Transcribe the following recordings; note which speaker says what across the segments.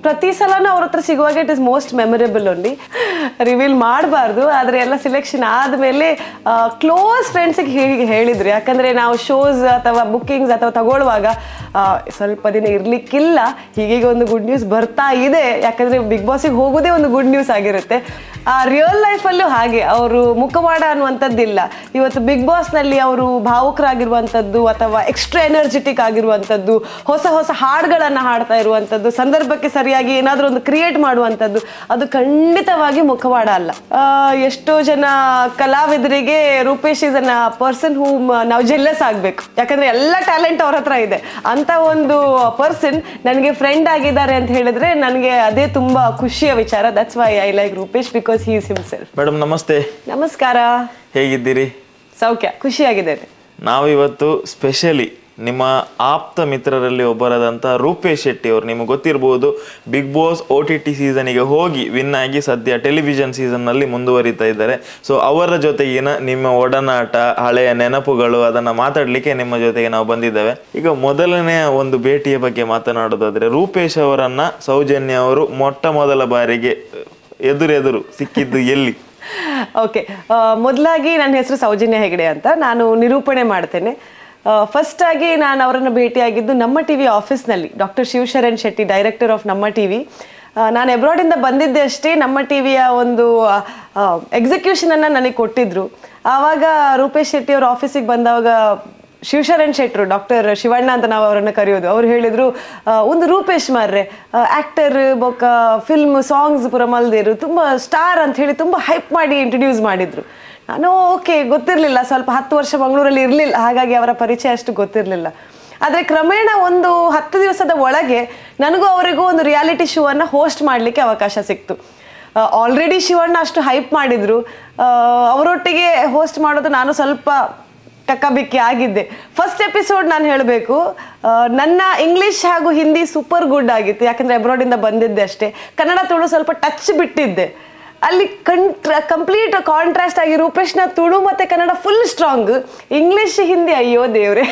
Speaker 1: ಪ್ರತಿ ಸಲನೂ ಅವ್ರ ಹತ್ರ ಸಿಗುವಾಗ it is most memorable only reveal ಮಾಡಬಾರ್ದು ಆದರೆ ಎಲ್ಲ ಸಿಲೆಕ್ಷನ್ ಆದಮೇಲೆ ಕ್ಲೋಸ್ ಫ್ರೆಂಡ್ಸಿಗೆ ಹೀಗೆ ಹೇಳಿದ್ರು ಯಾಕಂದರೆ ನಾವು ಶೋಸ್ ಅಥವಾ ಬುಕ್ಕಿಂಗ್ಸ್ ಅಥವಾ ತಗೊಳ್ಳುವಾಗ ಆ, ಸ್ವಲ್ಪ ದಿನ ಇರಲಿಕ್ಕಿಲ್ಲ ಹೀಗೀಗ ಒಂದು ಗುಡ್ ನ್ಯೂಸ್ ಬರ್ತಾ ಇದೆ ಯಾಕಂದರೆ ಬಿಗ್ ಬಾಸಿಗೆ ಹೋಗೋದೇ ಒಂದು ಗುಡ್ ನ್ಯೂಸ್ ಆಗಿರುತ್ತೆ ಆ ರಿಯಲ್ ಲೈಫಲ್ಲೂ ಹಾಗೆ ಅವರು ಮುಖವಾಡ ಅನ್ನುವಂಥದ್ದಿಲ್ಲ ಇವತ್ತು ಬಿಗ್ ಬಾಸ್ನಲ್ಲಿ ಅವರು ಭಾವುಕರಾಗಿರುವಂಥದ್ದು ಅಥವಾ ಎಕ್ಸ್ಟ್ರಾ ಎನರ್ಜೆಟಿಕ್ ಆಗಿರುವಂಥದ್ದು ಹೊಸ ಹೊಸ ಹಾಡುಗಳನ್ನು ಹಾಡ್ತಾ ಇರುವಂಥದ್ದು ಸಂದರ್ಭಕ್ಕೆ ಸರಿಯಾಗಿ ಏನಾದರೂ ಒಂದು ಕ್ರಿಯೇಟ್ ಮಾಡುವಂಥದ್ದು ಅದು ಖಂಡಿತವಾಗಿ ಮುಖವಾಡ ಅಲ್ಲ ಆ, ಎಷ್ಟೋ ಜನ ಕಲಾವಿದರಿಗೆ Rupesh is an person who ನಾವು ಜೆಲ್ಲಸ್ ಆಗಬೇಕು ಯಾಕಂದ್ರೆ ಎಲ್ಲ ಟ್ಯಾಲೆಂಟ್ ಅವ್ರ ಹತ್ರ ಇದೆ ಅಂತ ಒಂದು ಪರ್ಸನ್ ನನಗೆ ಫ್ರೆಂಡ್ ಆಗಿದ್ದಾರೆ ಅಂತ ಹೇಳಿದ್ರೆ ನನಗೆ ಅದೇ ತುಂಬಾ ಖುಷಿಯ ವಿಚಾರ that's why I like Rupesh because he is himself
Speaker 2: madam ನಮಸ್ತೆ
Speaker 1: ನಮಸ್ಕಾರ
Speaker 2: ಹೇಗಿದ್ದೀರಿ
Speaker 1: ಸೌಖ್ಯ ಖುಷಿಯಾಗಿದ್ದೇನೆ
Speaker 2: ನಾವಿವತ್ತು ಸ್ಪೆಷಲಿ ನಿಮ್ಮ ಆಪ್ತ ಮಿತ್ರರಲ್ಲಿ ಒಬ್ಬರಾದಂಥ ರೂಪೇಶ್ ಶೆಟ್ಟಿ ಅವರು ನಿಮಗೆ ಗೊತ್ತಿರ್ಬೋದು big boss O T T ಸೀಸನಿಗೆ ಹೋಗಿ ವಿನ್ ಆಗಿ ಸದ್ಯ ಟೆಲಿವಿಷನ್ ಸೀಸನ್ನಲ್ಲಿ ಮುಂದುವರಿತಾ ಇದ್ದಾರೆ ಸೊ ಅವರ ಜೊತೆಗಿನ ನಿಮ್ಮ ಒಡನಾಟ ಹಳೆಯ ನೆನಪುಗಳು ಅದನ್ನು ಮಾತಾಡಲಿಕ್ಕೆ ನಿಮ್ಮ ಜೊತೆಗೆ ನಾವು ಬಂದಿದ್ದೇವೆ ಈಗ ಮೊದಲನೆಯ ಒಂದು ಭೇಟಿಯ ಬಗ್ಗೆ ಮಾತನಾಡೋದಾದ್ರೆ ರೂಪೇಶ್ ಅವರನ್ನ ಸೌಜನ್ಯ ಅವರು ಮೊಟ್ಟ ಮೊದಲ ಬಾರಿಗೆ ಎದುರೆದುರು ಸಿಕ್ಕಿದ್ದು ಎಲ್ಲಿ
Speaker 1: ಓಕೆ ಮೊದಲಾಗಿ ನನ್ನ ಹೆಸರು ಸೌಜನ್ಯ ಹೆಗಡೆ ಅಂತ ನಾನು ನಿರೂಪಣೆ ಮಾಡ್ತೇನೆ ಫಸ್ಟ್ ಆಗಿ ನಾನು ಅವರನ್ನು ಭೇಟಿಯಾಗಿದ್ದು ನಮ್ಮ ಟಿ ವಿ ಆಫೀಸ್ನಲ್ಲಿ doctor Shivasharan Shetty director of ನಮ್ಮ ಟಿ ವಿ ನಾನು ಎಬ್ರಾಡಿಂದ ಬಂದಿದ್ದೆ ಅಷ್ಟೇ ನಮ್ಮ ಟಿ ವಿಯ ಒಂದು ಎಕ್ಸಿಕ್ಯೂಷನನ್ನು ನನಗೆ ಕೊಟ್ಟಿದ್ರು ಆವಾಗ ರೂಪೇಶ್ ಶೆಟ್ಟಿ ಅವ್ರ ಆಫೀಸಿಗೆ ಬಂದವಾಗ ಶಿವಶರಣ್ ಶೆಟ್ರು ಡಾಕ್ಟರ್ ಶಿವಣ್ಣ ಅಂತ ನಾವು ಅವರನ್ನು ಕರೆಯೋದು ಅವ್ರು ಹೇಳಿದ್ರು ಆ, ಒಂದು ರೂಪೇಶ್ ಮಾರ್ರೆ ಆ್ಯಕ್ಟರ್ ಬೊಕ್ಕ ಫಿಲ್ಮ್ ಸಾಂಗ್ಸ್ ಪುರ ಮಲ್ದಿರು ತುಂಬ ಸ್ಟಾರ್ ಅಂತ ಹೇಳಿ ತುಂಬ ಹೈಪ್ ಮಾಡಿ ಇಂಟ್ರಡ್ಯೂಸ್ ಮಾಡಿದ್ರು ನಾನು ಓಕೆ ಗೊತ್ತಿರಲಿಲ್ಲ ಸ್ವಲ್ಪ ಹತ್ತು ವರ್ಷ ಮಂಗಳೂರಲ್ಲಿ ಇರಲಿಲ್ಲ ಹಾಗಾಗಿ ಅವರ ಪರಿಚಯ ಅಷ್ಟು ಗೊತ್ತಿರಲಿಲ್ಲ ಆದರೆ ಕ್ರಮೇಣ ಒಂದು ಹತ್ತು ದಿವಸದ ಒಳಗೆ ನನಗೂ ಅವರಿಗೂ ಒಂದು ರಿಯಾಲಿಟಿ ಶೋ ಅನ್ನು ಹೋಸ್ಟ್ ಮಾಡಲಿಕ್ಕೆ ಅವಕಾಶ ಸಿಕ್ತು ಆಲ್ರೆಡಿ ಶಿವಣ್ಣ ಅಷ್ಟು ಹೈಪ್ ಮಾಡಿದ್ರು ಆ, ಅವರೊಟ್ಟಿಗೆ ಹೋಸ್ಟ್ ಮಾಡೋದು ನಾನು ಸ್ವಲ್ಪ ಕಕ್ಕಬಿಕ್ಕಿ ಆಗಿದ್ದೆ ಫಸ್ಟ್ ಎಪಿಸೋಡ್ ನಾನು ಹೇಳಬೇಕು ನನ್ನ ಇಂಗ್ಲಿಷ್ ಹಾಗೂ ಹಿಂದಿ ಸೂಪರ್ ಗುಡ್ ಆಗಿತ್ತು ಯಾಕಂದರೆ ಅಬ್ರಾಡಿಂದ ಬಂದಿದ್ದೆ ಅಷ್ಟೇ ಕನ್ನಡ ತುಳು ಸ್ವಲ್ಪ ಟಚ್ ಬಿಟ್ಟಿದ್ದೆ ಅಲ್ಲಿ ಕಂಟ್ರ ಕಂಪ್ಲೀಟ್ ಕಾಂಟ್ರಾಸ್ಟ್ ಆಗಿ ರೂಪೇಶ್ನ ತುಳು ಮತ್ತು Kannada full strong English Hindi ಅಯ್ಯೋ ದೇವ್ರೆ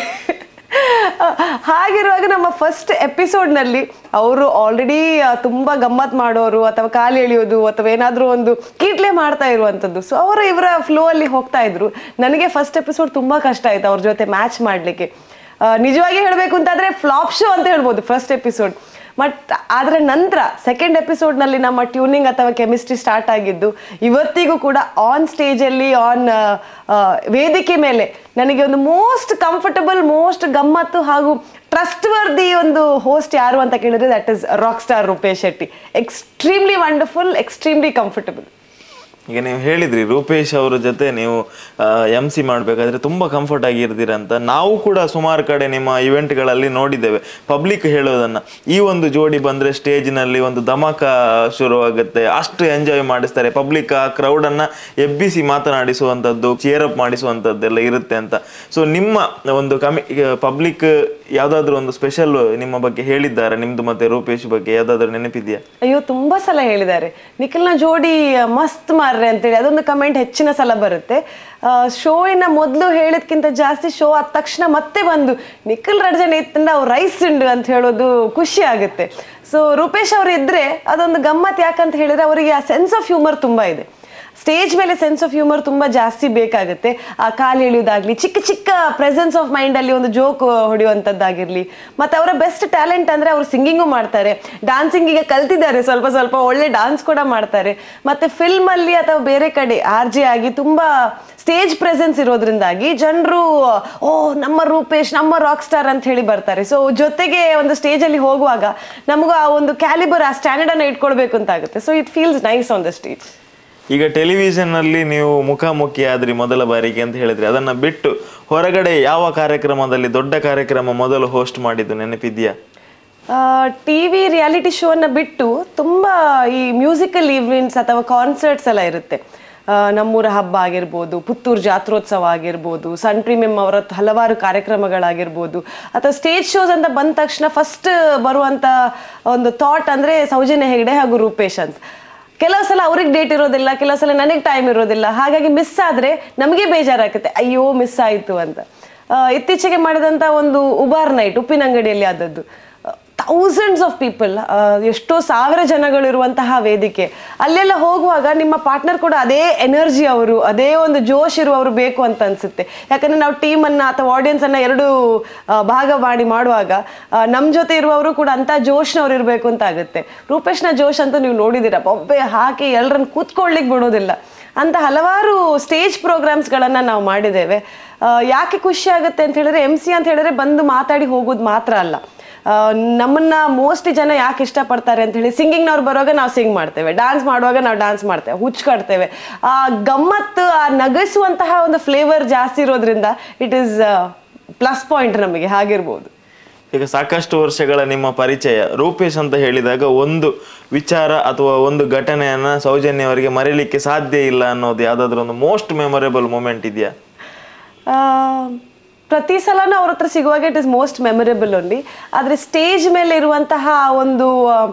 Speaker 1: ಹಾಗಿರುವಾಗ ನಮ್ಮ ಫಸ್ಟ್ ಎಪಿಸೋಡ್ನಲ್ಲಿ ಅವರು ಆಲ್ರೆಡಿ ತುಂಬ ಗಮ್ಮತ್ ಮಾಡೋರು ಅಥವಾ ಕಾಲು ಎಳೆಯೋದು ಅಥವಾ ಏನಾದರೂ ಒಂದು ಕೀಟ್ಲೆ ಮಾಡ್ತಾ ಇರುವಂಥದ್ದು ಸೊ ಅವರು ಇವರ ಫ್ಲೋ ಅಲ್ಲಿ ಹೋಗ್ತಾ ಇದ್ರು ನನಗೆ ಫಸ್ಟ್ ಎಪಿಸೋಡ್ ತುಂಬ ಕಷ್ಟ ಆಯ್ತು ಅವ್ರ ಜೊತೆ ಮ್ಯಾಚ್ ಮಾಡಲಿಕ್ಕೆ ನಿಜವಾಗಿ ಹೇಳಬೇಕು ಅಂತಾದರೆ ಫ್ಲಾಪ್ ಶೋ ಅಂತ ಹೇಳ್ಬೋದು ಫಸ್ಟ್ ಎಪಿಸೋಡ್ ಬಟ್ ಅದರ ನಂತರ ಸೆಕೆಂಡ್ ಎಪಿಸೋಡ್ನಲ್ಲಿ ನಮ್ಮ ಟ್ಯೂನಿಂಗ್ ಅಥವಾ ಕೆಮಿಸ್ಟ್ರಿ ಸ್ಟಾರ್ಟ್ ಆಗಿದ್ದು ಇವತ್ತಿಗೂ ಕೂಡ ಆನ್ ಸ್ಟೇಜಲ್ಲಿ ಆನ್ ವೇದಿಕೆ ಮೇಲೆ ನನಗೆ ಒಂದು ಮೋಸ್ಟ್ ಕಂಫರ್ಟಬಲ್ ಮೋಸ್ಟ್ ಗಮ್ಮತ್ತು ಹಾಗೂ ಟ್ರಸ್ಟ್ ವರ್ದಿ ಒಂದು ಹೋಸ್ಟ್ ಯಾರು ಅಂತ ಕೇಳಿದ್ರೆ that is rock star Rupesh Shetty extremely wonderful extremely comfortable
Speaker 2: ಈಗ ನೀವು ಹೇಳಿದ್ರಿ ರೂಪೇಶ್ ಅವರ ಜೊತೆ ನೀವು ಎಮ್ ಸಿ ಮಾಡಬೇಕಾದ್ರೆ ತುಂಬ ಕಂಫರ್ಟ್ ಆಗಿರ್ತೀರ ಅಂತ ನಾವು ಕೂಡ ಸುಮಾರು ಕಡೆ ನಿಮ್ಮ ಇವೆಂಟ್ಗಳಲ್ಲಿ ನೋಡಿದ್ದೇವೆ ಪಬ್ಲಿಕ್ ಹೇಳೋದನ್ನ ಈ ಒಂದು ಜೋಡಿ ಬಂದರೆ ಸ್ಟೇಜ್ನಲ್ಲಿ ಒಂದು ಧಮಾಕ ಶುರುವಾಗುತ್ತೆ ಅಷ್ಟು ಎಂಜಾಯ್ ಮಾಡಿಸ್ತಾರೆ ಪಬ್ಲಿಕ್ ಆ ಕ್ರೌಡನ್ನು ಎಬ್ಬಿಸಿ ಮಾತನಾಡಿಸುವಂಥದ್ದು ಚೇರಪ್ ಮಾಡಿಸುವಂಥದ್ದೆಲ್ಲ ಇರುತ್ತೆ ಅಂತ ಸೊ ನಿಮ್ಮ ಒಂದು ಕಮಿ ಪಬ್ಲಿಕ್ ಯಾವುದಾದ್ರೂ ಒಂದು ಸ್ಪೆಷಲ್ ನಿಮ್ಮ ಬಗ್ಗೆ ಹೇಳಿದ್ದಾರೆ ನಿಮ್ದು ಮತ್ತೆ ರೂಪೇಶ್ ಬಗ್ಗೆ ಯಾವುದಾದ್ರೂ ನೆನಪಿದೆಯಾ
Speaker 1: ಅಯ್ಯೋ ತುಂಬಾ ಸಲ ಹೇಳಿದ್ದಾರೆ ನಿಖಿಲ್ನ ಜೋಡಿ ಆ, ಮಸ್ತ್ ಮಾರ್ರೆ ಅಂತೇಳಿ ಅದೊಂದು ಕಮೆಂಟ್ ಹೆಚ್ಚಿನ ಸಲ ಬರುತ್ತೆ ಶೋಯಿನ ಮೊದಲು ಹೇಳಿದ್ಕಿಂತ ಜಾಸ್ತಿ ಶೋ ಆದ ತಕ್ಷಣ ಮತ್ತೆ ಬಂದು ನಿಖಿಲ್ ರಡ್ಜನ್ ಇತ್ತಂದ ಅವ್ರು ರೈಸ್ ಉಂಡು ಅಂತ ಹೇಳೋದು ಖುಷಿ ಆಗುತ್ತೆ ಸೊ ರೂಪೇಶ್ ಅವರು ಇದ್ರೆ ಅದೊಂದು ಗಮ್ಮತ್ ಯಾಕಂತ ಹೇಳಿದ್ರೆ ಅವರಿಗೆ ಆ ಸೆನ್ಸ್ ಆಫ್ ಹ್ಯೂಮರ್ ತುಂಬಾ ಇದೆ ಸ್ಟೇಜ್ ಮೇಲೆ ಸೆನ್ಸ್ ಆಫ್ ಹ್ಯೂಮರ್ ತುಂಬ ಜಾಸ್ತಿ ಬೇಕಾಗುತ್ತೆ ಆ ಕಾಲು ಎಳೆಯೋದಾಗ್ಲಿ ಚಿಕ್ಕ ಚಿಕ್ಕ ಪ್ರೆಸೆನ್ಸ್ ಆಫ್ ಮೈಂಡಲ್ಲಿ ಒಂದು ಜೋಕ್ ಹೊಡೆಯುವಂಥದ್ದಾಗಿರಲಿ ಮತ್ತು ಅವರ ಬೆಸ್ಟ್ ಟ್ಯಾಲೆಂಟ್ ಅಂದರೆ ಅವರು ಸಿಂಗಿಂಗು ಮಾಡ್ತಾರೆ ಡಾನ್ಸಿಂಗ್ ಈಗ ಕಲ್ತಿದ್ದಾರೆ ಸ್ವಲ್ಪ ಸ್ವಲ್ಪ ಒಳ್ಳೆ ಡಾನ್ಸ್ ಕೂಡ ಮಾಡ್ತಾರೆ ಮತ್ತು ಫಿಲ್ಮಲ್ಲಿ ಅಥವಾ ಬೇರೆ ಕಡೆ ಆರ್ ಜೆ ಆಗಿ ತುಂಬ ಸ್ಟೇಜ್ ಪ್ರೆಸೆನ್ಸ್ ಇರೋದ್ರಿಂದಾಗಿ ಜನರು ಓ ನಮ್ಮ ರೂಪೇಶ್ ನಮ್ಮ ರಾಕ್ ಸ್ಟಾರ್ ಅಂತ ಹೇಳಿ ಬರ್ತಾರೆ ಸೊ ಜೊತೆಗೆ ಒಂದು ಸ್ಟೇಜಲ್ಲಿ ಹೋಗುವಾಗ ನಮಗೂ ಆ ಒಂದು ಕ್ಯಾಲಿಬರ್ ಆ ಸ್ಟ್ಯಾಂಡರ್ಡನ್ನು ಇಟ್ಕೊಳ್ಬೇಕು ಅಂತ ಆಗುತ್ತೆ so it feels nice on the stage
Speaker 2: ಈಗ ಟೆಲಿವಿಷನ್ ಅಲ್ಲಿ ನೀವು ಮುಖಾಮುಖಿ ಆದ್ರಿ ಮೊದಲ ಬಾರಿಗೆ ಅಂತ ಹೇಳಿದ್ರಿ ಅದನ್ನ ಬಿಟ್ಟು ಹೊರಗಡೆ ಯಾವ ಕಾರ್ಯಕ್ರಮದಲ್ಲಿ ದೊಡ್ಡ ಕಾರ್ಯಕ್ರಮ ಮೊದಲು ಹೋಸ್ಟ್ ಮಾಡಿದ್ದು ನೆನಪಿದ್ಯಾ
Speaker 1: ಟಿ ವಿ ರಿಯಾಲಿಟಿ ಶೋನ ಬಿಟ್ಟು ತುಂಬ ಈ ಮ್ಯೂಸಿಕಲ್ ಈವೆಂಟ್ಸ್ ಅಥವಾ ಕಾನ್ಸರ್ಟ್ಸ್ ಎಲ್ಲ ಇರುತ್ತೆ ಆ, ನಮ್ಮೂರ ಹಬ್ಬ ಆಗಿರ್ಬೋದು ಪುತ್ತೂರು ಜಾತ್ರೋತ್ಸವ ಆಗಿರ್ಬೋದು ಸನ್ ಪ್ರೀಮಿಯಂ ಅವರ ಹಲವಾರು ಕಾರ್ಯಕ್ರಮಗಳಾಗಿರ್ಬೋದು ಅಥವಾ ಸ್ಟೇಜ್ ಶೋಸ್ ಅಂತ ಬಂದ ತಕ್ಷಣ ಫಸ್ಟ್ ಬರುವಂಥ ಒಂದು ಥಾಟ್ ಅಂದರೆ ಸೌಜನ್ಯ ಹೆಗಡೆ ಹಾಗೂ ರೂಪೇಶ್ ಅಂತ ಕೆಲವು ಸಲ ಅವ್ರಿಗೆ ಡೇಟ್ ಇರೋದಿಲ್ಲ ಕೆಲವು ಸಲ ನನಗೆ ಟೈಮ್ ಇರೋದಿಲ್ಲ ಹಾಗಾಗಿ ಮಿಸ್ ಆದರೆ ನಮಗೆ ಬೇಜಾರಾಗುತ್ತೆ ಅಯ್ಯೋ ಮಿಸ್ ಆಯಿತು ಅಂತ ಆ, ಇತ್ತೀಚೆಗೆ ಮಾಡಿದಂಥ ಒಂದು ಉಬಾರ್ ನೈಟ್ ಉಪ್ಪಿನಂಗಡಿಯಲ್ಲಿ ಆದದ್ದು ಥೌಸಂಡ್ಸ್ ಆಫ್ ಪೀಪಲ್ ಎಷ್ಟೋ ಸಾವಿರ ಜನಗಳಿರುವಂತಹ ವೇದಿಕೆ ಅಲ್ಲೆಲ್ಲ ಹೋಗುವಾಗ ನಿಮ್ಮ ಪಾರ್ಟ್ನರ್ ಕೂಡ ಅದೇ ಎನರ್ಜಿ ಅವರು ಅದೇ ಒಂದು ಜೋಶ್ ಇರುವವರು ಬೇಕು ಅಂತ ಅನ್ಸುತ್ತೆ ಯಾಕಂದ್ರೆ ನಾವು ಟೀಮನ್ನು ಅಥವಾ ಆಡಿಯನ್ಸನ್ನು ಎರಡು ಆ, ಭಾಗ ಮಾಡಿ ಮಾಡುವಾಗ ನಮ್ಮ ಜೊತೆ ಇರುವವರು ಕೂಡ ಅಂಥ ಜೋಶ್ನವ್ರು ಇರಬೇಕು ಅಂತ ಆಗುತ್ತೆ ರೂಪೇಶ್ನ ಜೋಶ್ ಅಂತೂ ನೀವು ನೋಡಿದ್ದೀರ ಬೊಬ್ಬೆ ಹಾಕಿ ಎಲ್ಲರನ್ನ ಕೂತ್ಕೊಳ್ಳಿಕ್ಕೆ ಬಿಡೋದಿಲ್ಲ ಅಂತ ಹಲವಾರು ಸ್ಟೇಜ್ ಪ್ರೋಗ್ರಾಮ್ಸ್ಗಳನ್ನು ನಾವು ಮಾಡಿದ್ದೇವೆ ಆ, ಯಾಕೆ ಖುಷಿ ಆಗುತ್ತೆ ಅಂತ ಹೇಳಿದ್ರೆ ಎಮ್ ಸಿ ಅಂತ ಹೇಳಿದ್ರೆ ಬಂದು ಮಾತಾಡಿ ಹೋಗೋದು ಮಾತ್ರ ಅಲ್ಲ ಆ, ನಮ್ಮನ್ನ ಮೋಸ್ಟ್ಲಿ ಜನ ಯಾಕೆ ಇಷ್ಟಪಡ್ತಾರೆ ಅಂತ ಹೇಳಿ ಸಿಂಗಿಂಗ್ನವ್ರು ಬರುವಾಗ ನಾವು ಸಿಂಗ್ ಮಾಡ್ತೇವೆ ಡ್ಯಾನ್ಸ್ ಮಾಡುವಾಗ ನಾವು ಡ್ಯಾನ್ಸ್ ಮಾಡ್ತೇವೆ ಹುಚ್ಕಾಡ್ತೇವೆ ಆ ಗಮ್ಮತ್ತು ಆ ನಗಿಸುವಂತಹ ಒಂದು ಫ್ಲೇವರ್ ಜಾಸ್ತಿ ಇರೋದ್ರಿಂದ ಇಟ್ ಈಸ್ ಪ್ಲಸ್ ಪಾಯಿಂಟ್ ನಮಗೆ ಹಾಗಿರ್ಬೋದು
Speaker 2: ಈಗ ಸಾಕಷ್ಟು ವರ್ಷಗಳ ನಿಮ್ಮ ಪರಿಚಯ ರೂಪೇಶ್ ಅಂತ ಹೇಳಿದಾಗ ಒಂದು ವಿಚಾರ ಅಥವಾ ಒಂದು ಘಟನೆಯನ್ನ ಸೌಜನ್ಯ ಅವರಿಗೆ ಮರೀಲಿಕ್ಕೆ ಸಾಧ್ಯ ಇಲ್ಲ ಅನ್ನೋದು ಯಾವ್ದಾದ್ರು ಒಂದು ಮೋಸ್ಟ್ ಮೆಮೊರೇಬಲ್ ಮೂಮೆಂಟ್ ಇದೆಯಾ
Speaker 1: ಆ, ಪ್ರತಿ ಸಲನೂ ಅವ್ರ ಹತ್ರ ಸಿಗುವಾಗ it is most memorable only ಆದರೆ ಸ್ಟೇಜ್ ಮೇಲೆ ಇರುವಂತಹ ಒಂದು